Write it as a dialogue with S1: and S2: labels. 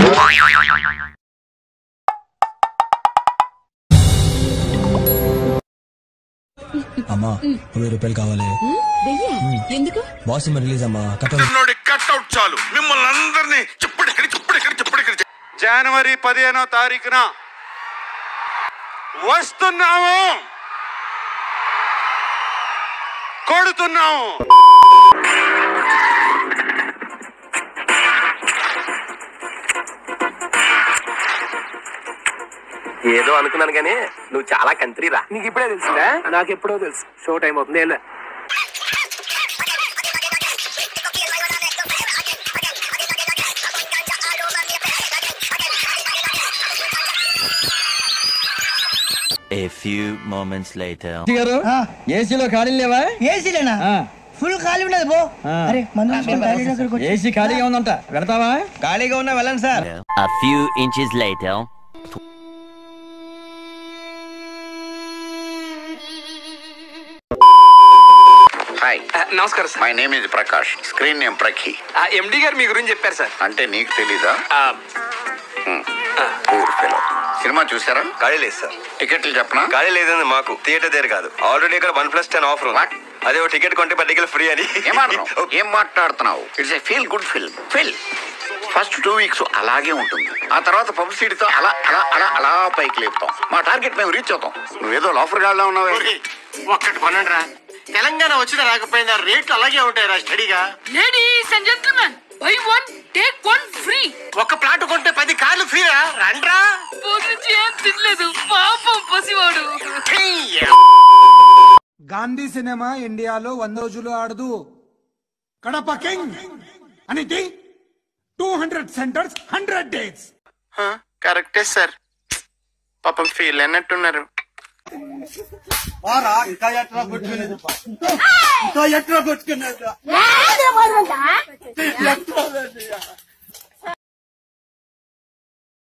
S1: అమ్మా వెయ్యి రూపాయలు కావాలి
S2: వెయ్యా ఎందుకు
S1: బాస్ సినిమా రిలీజ్ అమ్మా కట్టలు
S3: నోడి కట్అవుట్ చాలు మిమ్మల్ని అందరినీ చిప్పుడెక్కడి చిప్పుడెక్కడి చిప్పుడెక్కడి జనవరి పదిహేనో తారీఖున వస్తున్నాము కొడుతున్నాము
S4: ఏదో అనుకున్నాను కానీ నువ్వు చాలా కంట్రీ రా నీకు ఇప్పుడే తెలిసిందా నాకు ఎప్పుడో తెలుసు షో టైం అవుతుంది వెళ్ళు.
S5: A few moments later.
S1: గారు ఏసీలో ఖాళీ లేవా
S6: ఏసీలేనా ఫుల్ ఖాళీ ఉండదు పో అరే మందు తీసుకొని టాయిలెట్ దగ్గరకు వచ్చి-
S1: ఏసీ ఖాళీగా ఉందంట పెడతావా ఖాళీగా ఉన్నా వెళ్ళండి sir
S5: A few inches later.
S3: Hi
S4: నమస్కారం sir
S3: my name is Prakash screen name Prakhi
S4: MD గారు మీ గురించి చెప్పారు సార్
S3: అంటే నీకు తెలీదా Poor fellow. సినిమా చూసారా
S7: ఖాళీ లేదు సార్
S3: టికెట్లు చెప్పనా
S7: ఖాళీ లేదండి మాకు థియేటర్ దగ్గర కాదు ఆల్రెడీ ఇక్కడ one plus ten offer
S3: What?
S7: అదే ఓ టికెట్ కొంటే పది టికెట్ ఫ్రీ అని
S3: ఏం ఆడుతున్నావు ఏం మాట్లాడుతున్నావు it's a feel good film ఫిల్ ఫస్ట్ టూ వీక్స్ అలాగే ఉంటుంది ఆ తర్వాత పబ్లిసిటీతో అలా అలా అలా అలా పైకి లేపుతాం మా టార్గెట్ మేము రీచ్ అవుతాం నువ్వేదో లాఫర్ గాడ్లా ఉన్నావే
S8: ఒక్కటి కొనండిరా తెలంగాణ వచ్చిన రాకపోయినా రేట్లు అలాగే ఉంటాయి రా స్టడీగా
S2: ladies and gentlemen buy one take one free
S8: ఒక ప్లాట్ కొంటే పది కార్లు ఫ్రీరా రండ్రా
S2: నుంచి ఏం తినలేదు పాపం పసివాడు
S9: గాంధీ సినిమా ఇండియాలో వంద రోజులు ఆడదు కడప కింగ్ అనిటి two hundred centres hundred days
S8: కరెక్టే సార్ పాపం ఫీల్ అన్నట్టున్నారు
S9: ఇంకా ఎట్లా కొట్టుకునేది ఇంకా ఎట్లా కొట్టుకునేది ఎట్లా